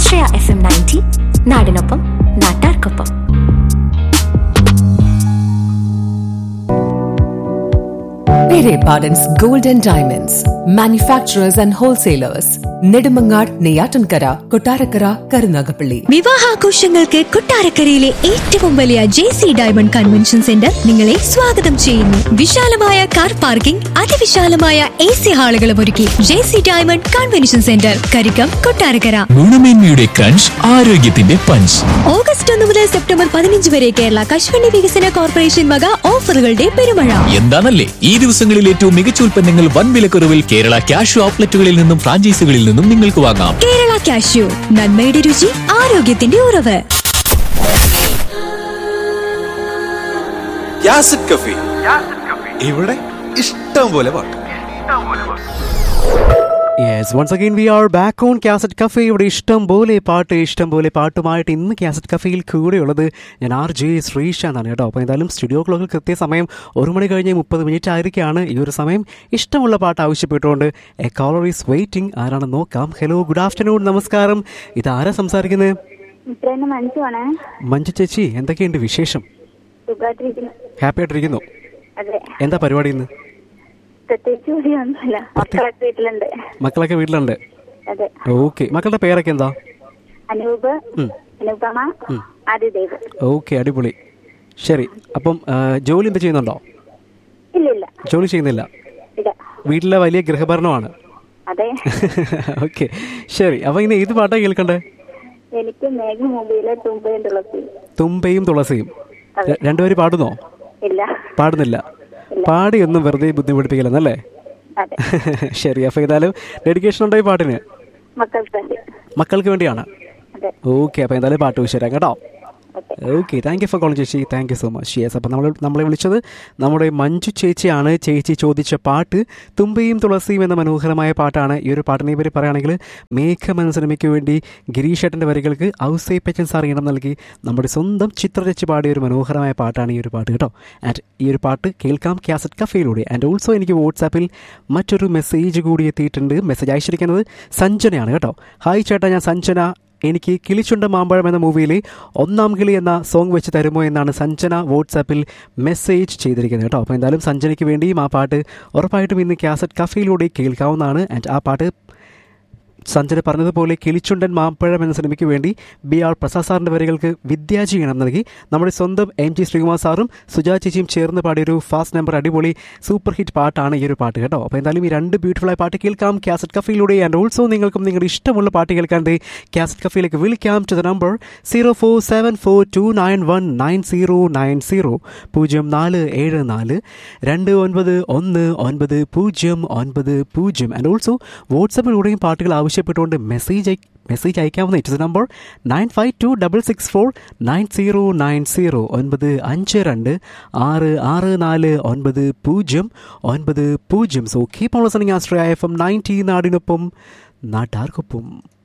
ആശ്രയ F M ninety നാടിനൊപ്പം നാട്ടാർക്കൊപ്പം Pere Pardon's Gold and Diamonds, manufacturers and wholesalers, Nedumangad, Neyatankara, Kotarakara, Karunagapalli. വിവാഹാഘോഷങ്ങൾക്ക് കൊട്ടാരക്കരയിലെ ഏറ്റവും വലിയ J C diamond convention centre നിങ്ങളെ സ്വാഗതം ചെയ്യുന്നു വിശാലമായ കാർ പാർക്കിംഗ് അതിവിശാലമായ എ സി ഹാളുകളും ഒരുക്കി J C diamond convention centre Karickam Kottarakkara ഗുണമേന്മയുടെ ക്രഞ്ച് ആരോഗ്യത്തിന്റെ പഞ്ച് ഓഗസ്റ്റ് ഒന്ന് മുതൽ സെപ്റ്റംബർ പതിനഞ്ച് വരെ കേരള കശുവണ്ടി വികസന കോർപ്പറേഷൻ വക ഓഫറുകളുടെ പെരുമഴ എന്താണല്ലേ ഈ ദിവസങ്ങളിൽ ഏറ്റവും മികച്ച ഉൽപ്പന്നങ്ങൾ വൻ വിലക്കുറവിൽ കേരള ക്യാഷ് ഔട്ട്ലെറ്റുകളിൽ നിന്നും ഫ്രാഞ്ചൈസികളിൽ നിന്നും നിങ്ങൾക്ക് വാങ്ങാം കേരള കാഷ്യൂ നന്മയുടെ രുചി ആരോഗ്യത്തിന്റെ ഉറവ് യാസിഡ് കഫി ഇവിടെ ഇഷ്ടം പോലെ പാട്ട് yes once again we are back on cassette cafe ഇവിടെ ഇഷ്ടം പോലെ പാട്ട് ഇഷ്ടം പോലെ പാട്ടുമായിട്ട് ഇന്ന് കാസറ്റ് കഫേയിൽ കൂടെയുള്ളത് ഞാൻ ആർ ജെ ശ്രീശാന്താണ് കേട്ടോ അപ്പോൾ എന്തായാലും സ്റ്റുഡിയോ ക്ലോക്കിൽ കൃത്യസമയം ഒരു മണി കഴിഞ്ഞ് മുപ്പത് മിനിറ്റ് ആയിരിക്കുകയാണ് ഈ ഒരു സമയം ഇഷ്ടമുള്ള പാട്ട് ആവശ്യപ്പെട്ടുകൊണ്ട് എ കോളർ ഈസ് വെയിറ്റിംഗ് ആരാണെന്ന് നോക്കാം ഹലോ ഗുഡ് ആഫ്റ്റർനൂൺ നമസ്കാരം ഇതാരാ സംസാരിക്കുന്നത് ഇത്രയും മനുഷ്യമാണ് മഞ്ജു ചേച്ചി എന്തൊക്കെയുണ്ട് വിശേഷം സുഖമായിട്ടിരിക്കുന്നു ഹാപ്പി ആയിട്ടിരിക്കുന്നു അതെ എന്താ പരിപാടി ഇന്ന് പ്രത്യേകിച്ച് ജോലിയൊന്നുമില്ല മക്കളൊക്കെ വീട്ടിലുണ്ട് മക്കളൊക്കെ വീട്ടിലുണ്ട് അതെ ഓക്കെ മക്കളുടെ പേരൊക്കെ എന്താ അനൂപ് ഉം. അനുപമ ആദിദേവ് ഓക്കെ അടിപൊളി ശരി അപ്പം ആ, ജോലി എന്ത് ചെയ്യുന്നുണ്ടോ ഇല്ല ഇല്ല ജോലി ചെയ്യുന്നില്ല ഇല്ല വീട്ടിലെ വലിയ ഗൃഹഭരണമാണ് അതെ ഓക്കെ ശരി അപ്പം ഇനി ഏത് പാട്ടാ കേൾക്കണ്ടേ എനിക്ക് മേഘ മൂവിയിലെ തുമ്പയും തുളസി തുമ്പയും തുളസിയും അതെ. ര- രണ്ടുപേരും പാടുന്നോ ഇല്ല പാടുന്നില്ല ഇല്ല. പാടിയൊന്നും വെറുതെ ബുദ്ധിമുട്ടിപ്പിക്കില്ലെന്നല്ലേ അതെ ശരി അപ്പം ഏതായാലും ഡെഡിക്കേഷൻ ഉണ്ടോ ഈ പാട്ടിന് മക്കൾക്ക് വേണ്ടി മക്കൾക്ക് വേണ്ടിയാണ് അതെ ഓക്കെ അപ്പം എന്തായാലും പാട്ട് വിശേഷം കേട്ടോ okay okay thank you for calling ചേച്ചി thank you so much yes അപ്പം നമ്മൾ നമ്മളെ വിളിച്ചത് നമ്മുടെ മഞ്ജു ചേച്ചിയാണ് ചേച്ചി ചോദിച്ച പാട്ട് തുമ്പയും തുളസിയും എന്ന മനോഹരമായ പാട്ടാണ് ഈ ഒരു പാട്ടിനെ പറ്റി പറയുകയാണെങ്കിൽ മേഘമൻ സിനിമയ്ക്ക് വേണ്ടി ഗിരീഷ് ഏട്ടൻ്റെ വരികൾക്ക് ഔസേപ്പച്ചൻ സാർ ഇണം നൽകി നമ്മുടെ സ്വന്തം ചിത്രരച്ച് പാടിയ ഒരു മനോഹരമായ പാട്ടാണ് ഈ ഒരു പാട്ട് കേട്ടോ ആൻഡ് ഈ ഒരു പാട്ട് കേൾക്കാം കാസറ്റ് കഫേയിലൂടെ ആൻഡ് ഓൾസോ എനിക്ക് വാട്സാപ്പിൽ മറ്റൊരു മെസ്സേജ് കൂടി എത്തിയിട്ടുണ്ട് മെസ്സേജ് അയച്ചിരിക്കുന്നത് സഞ്ജനയാണ് കേട്ടോ ഹായ് ചേട്ടാ ഞാൻ സഞ്ജന എനിക്ക് കിളിച്ചുണ്ട മാമ്പഴം എന്ന മൂവിയിലെ ഒന്നാം കിളി എന്ന സോങ് വെച്ച് തരുമോ എന്നാണ് സഞ്ജന വാട്സാപ്പിൽ മെസ്സേജ് ചെയ്തിരിക്കുന്നത് കേട്ടോ അപ്പോൾ എന്തായാലും സഞ്ജനയ്ക്ക് വേണ്ടിയും ആ പാട്ട് ഉറപ്പായിട്ടും ഇന്ന് കാസറ്റ് കഫയിലൂടെ കേൾക്കാവുന്നതാണ് ആൻഡ് ആ പാട്ട് സഞ്ജന പറഞ്ഞതുപോലെ കിളിച്ചുണ്ടൻ മാമ്പഴം എന്ന സിനിമയ്ക്ക് വേണ്ടി ബി ആർ പ്രസാദ് സാറിൻ്റെ വരികൾക്ക് വിദ്യാജി ഇണം നൽകി നമ്മുടെ സ്വന്തം എം ജി ശ്രീകുമാർ സാറും സുജാ ചേച്ചിയും ചേർന്ന് പാടിയൊരു ഫാസ്റ്റ് നമ്പർ അടിപൊളി സൂപ്പർ ഹിറ്റ് പാട്ടാണ് ഈ ഒരു പാട്ട് കേട്ടോ അപ്പോൾ എന്തായാലും ഈ രണ്ട് ബ്യൂട്ടിഫുൾ ആയ പാട്ട് കേൾക്കാം കാസറ്റ് കഫയിലൂടെ ആൻഡ് ഓൾസോ നിങ്ങൾക്കും നിങ്ങളുടെ ഇഷ്ടമുള്ള പാട്ട് കേൾക്കാണ്ട് കാസറ്റ് കഫയിലേക്ക് വിളിക്കാം to the number zero four seven four two nine one nine zero nine zero പൂജ്യം നാല് ഏഴ് നാല് രണ്ട് ഒൻപത് ഒന്ന് ഒൻപത് പൂജ്യം ഒൻപത് പൂജ്യം ആൻഡ് ഓൾസോ വാട്സപ്പിലൂടെയും പാട്ടുകൾ ആവശ്യപ്പെട്ടുകൊണ്ട് മെസ്സേജ് അയ് മെസ്സേജ് അയക്കാവുന്ന it number nine five two double six four nine zero nine zero ഒൻപത് അഞ്ച് രണ്ട് ആറ് ആറ് നാല് ഒൻപത് പൂജ്യം ഒൻപത് പൂജ്യം സോ കീപ് ഓൺ ലിസണിങ് ആസ്ട്രയ എഫ് എം നയൻറ്റി നാടിനൊപ്പം നാട്ടാർക്കൊപ്പം